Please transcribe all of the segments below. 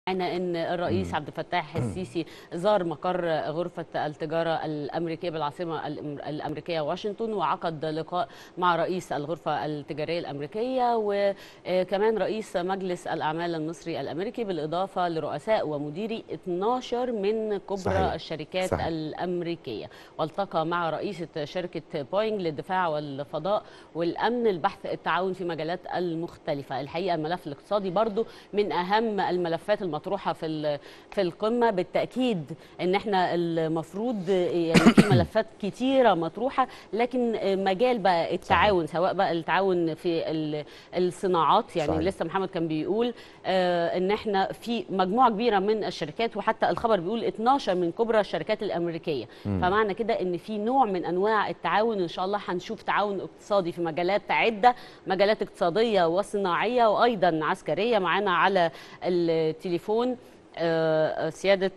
معنا ان الرئيس عبد الفتاح السيسي زار مقر غرفه التجاره الامريكيه بالعاصمه الأم- الامريكيه واشنطن وعقد لقاء مع رئيس الغرفه التجاريه الامريكيه وكمان رئيس مجلس الاعمال المصري الامريكي بالاضافه لرؤساء ومديري 12 من كبرى صحيح. الشركات صحيح. الامريكيه والتقى مع رئيسه شركه بوينج للدفاع والفضاء والامن البحث التعاون في مجالات المختلفه الحقيقه الملف الاقتصادي برضو من اهم الملفات المطروحه في ال- في القمه بالتاكيد ان احنا المفروض يعني في ملفات كتيره مطروحه لكن مجال بقى التعاون سواء بقى التعاون في ال- الصناعات يعني صحيح. لسه محمد كان بيقول آه، ان احنا في مجموعه كبيره من الشركات وحتى الخبر بيقول 12 من كبرى الشركات الامريكيه فمعنى كده ان في نوع من انواع التعاون ان شاء الله هنشوف تعاون اقتصادي في مجالات عده مجالات اقتصاديه وصناعيه وايضا عسكريه معانا على التليفون آه، سياده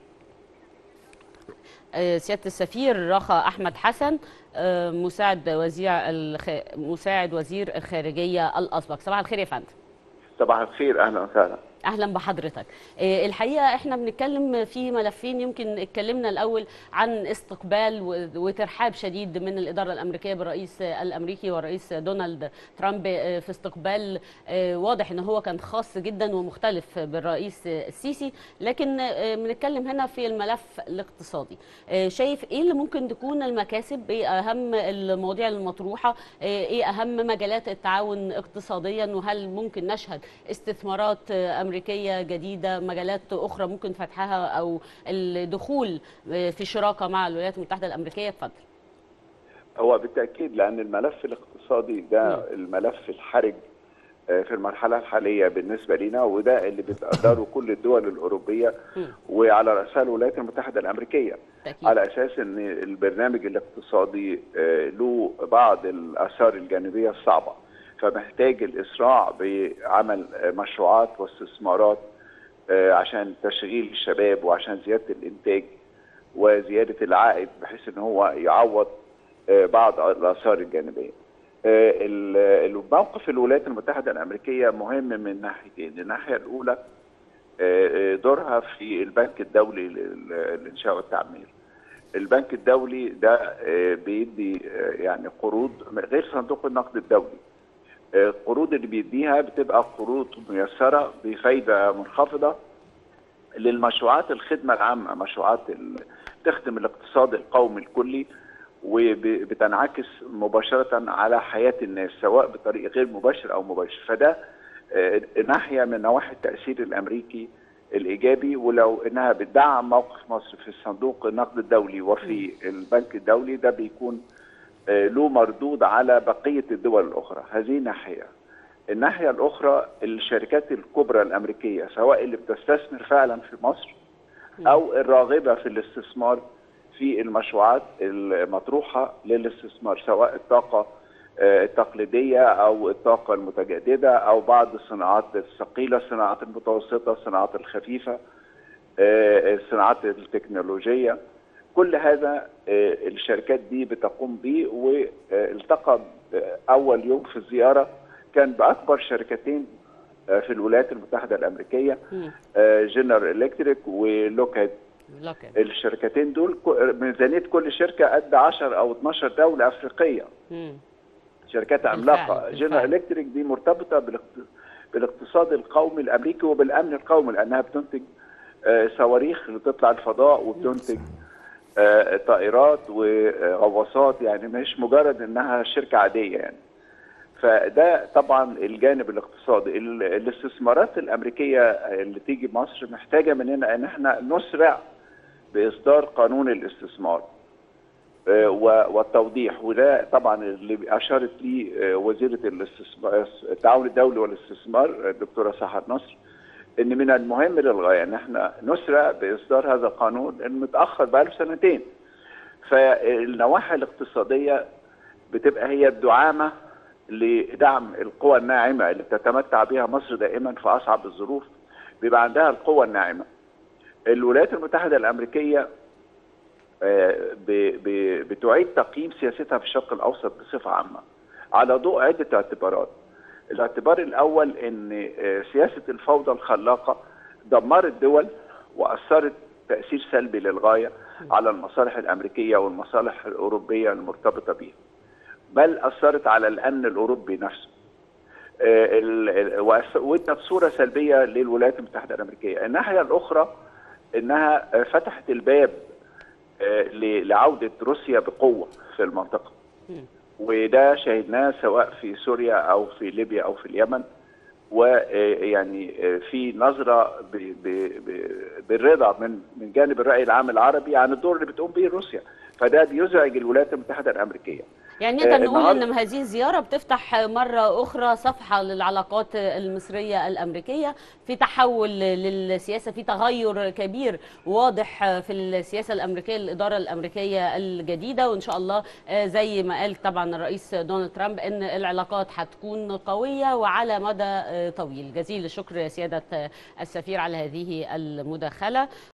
آه، سياده السفير رخا احمد حسن آه، مساعد وزير الخ... مساعد وزير الخارجيه الاسبق صباح الخير يا فندم صباح الخير اهلا وسهلا اهلا بحضرتك آه، الحقيقه احنا بنتكلم في ملفين يمكن اتكلمنا الاول عن استقبال و- وترحاب شديد من الاداره الامريكيه بالرئيس الامريكي والرئيس دونالد ترامب آه، في استقبال آه، واضح ان هو كان خاص جدا ومختلف بالرئيس السيسي لكن آه، بنتكلم هنا في الملف الاقتصادي آه، شايف ايه اللي ممكن تكون المكاسب ايه اهم المواضيع المطروحه آه، ايه اهم مجالات التعاون اقتصاديا وهل ممكن نشهد استثمارات آه، امريكيه جديده مجالات اخرى ممكن فتحها او الدخول آه، في شراكه مع الولايات المتحده الامريكيه اتفضل هو بالتاكيد لان الملف الاقتصادي ده الملف الحرج آه، في المرحله الحاليه بالنسبه لنا وده اللي بتقدره كل الدول الاوروبيه مم. وعلى راسها الولايات المتحده الامريكيه تأكيد. على اساس ان البرنامج الاقتصادي آه، له بعض الاثار الجانبيه الصعبه فمحتاج الاسراع بعمل آه، مشروعات واستثمارات آه، عشان تشغيل الشباب وعشان زياده الانتاج وزياده العائد بحيث ان هو يعوض آه، بعض الاثار الجانبيه. آه، ال- الموقف الولايات المتحده الامريكيه مهم من ناحيتين، الناحيه الاولى آه، آه، دورها في البنك الدولي لل- للانشاء والتعمير. البنك الدولي ده آه، بيدي آه، يعني قروض غير صندوق النقد الدولي. آه، القروض اللي بيديها بتبقى قروض ميسره بفايده منخفضه للمشروعات الخدمه العامه، مشروعات ال- تخدم الاقتصاد القومي الكلي وبتنعكس مباشره على حياه الناس سواء بطريق غير مباشر او مباشر، فده آه، ناحيه من نواحي التاثير الامريكي الايجابي ولو انها بتدعم موقف مصر في الصندوق النقد الدولي وفي البنك الدولي ده بيكون آه، له مردود على بقيه الدول الاخرى، هذه ناحيه. الناحيه الاخرى الشركات الكبرى الامريكيه سواء اللي بتستثمر فعلا في مصر او الراغبه في الاستثمار في المشروعات المطروحه للاستثمار سواء الطاقه آه، التقليديه او الطاقه المتجدده او بعض الصناعات الثقيله الصناعات المتوسطه الصناعات الخفيفه آه، الصناعات التكنولوجيه كل هذا آه، الشركات دي بتقوم به والتقى آه، اول يوم في الزياره كان باكبر شركتين آه، في الولايات المتحده الامريكيه مم. جنرال الكتريك ولوكهيد لكن الشركتين دول كو- ميزانيه كل شركه قد 10 او 12 دوله افريقيه مم. شركات عملاقه بالفعل. جنرال الكتريك دي مرتبطه بالاقت- بالاقتصاد القومي الامريكي وبالامن القومي لانها بتنتج آه، صواريخ بتطلع الفضاء وبتنتج آه، طائرات وغواصات يعني مش مجرد انها شركه عاديه يعني فده طبعا الجانب الاقتصادي ال- الاستثمارات الامريكيه اللي تيجي مصر محتاجه مننا ان احنا نسرع باصدار قانون الاستثمار آه، و- والتوضيح وده طبعا اللي اشارت ليه آه، وزيره الاستثمار التعاون الدولي والاستثمار آه، الدكتوره سحر نصر ان من المهم للغايه ان احنا نسرع باصدار هذا القانون لانه متاخر بقاله سنتين فالنواحي الاقتصاديه بتبقى هي الدعامه لدعم القوى الناعمه اللي بتتمتع بها مصر دائما في اصعب الظروف بيبقى عندها القوى الناعمه. الولايات المتحده الامريكيه آه، ب- ب- بتعيد تقييم سياستها في الشرق الاوسط بصفه عامه على ضوء عده اعتبارات. الاعتبار الاول ان آه، سياسه الفوضى الخلاقه دمرت دول واثرت تاثير سلبي للغايه على المصالح الامريكيه والمصالح الاوروبيه المرتبطه بها بل اثرت على الامن الاوروبي نفسه آه، ال- ال- وأس- وادت صوره سلبيه للولايات المتحده الامريكيه الناحيه الاخرى انها آه، فتحت الباب آه، ل- لعوده روسيا بقوه في المنطقه وده شاهدناه سواء في سوريا او في ليبيا او في اليمن ويعني في نظره ب- ب- ب- بالرضا من من جانب الراي العام العربي عن الدور اللي بتقوم به روسيا فده بيزعج الولايات المتحده الامريكيه يعني آه، نقدر نقول النهاردة- ان هذه الزياره بتفتح مره اخرى صفحه للعلاقات المصريه الامريكيه في تحول للسياسه في تغير كبير واضح في السياسه الامريكيه الاداره الامريكيه الجديده وان شاء الله آه، زي ما قال طبعا الرئيس دونالد ترامب ان العلاقات هتكون قويه وعلى مدى آه، طويل جزيل الشكر يا سياده السفير على هذه المداخله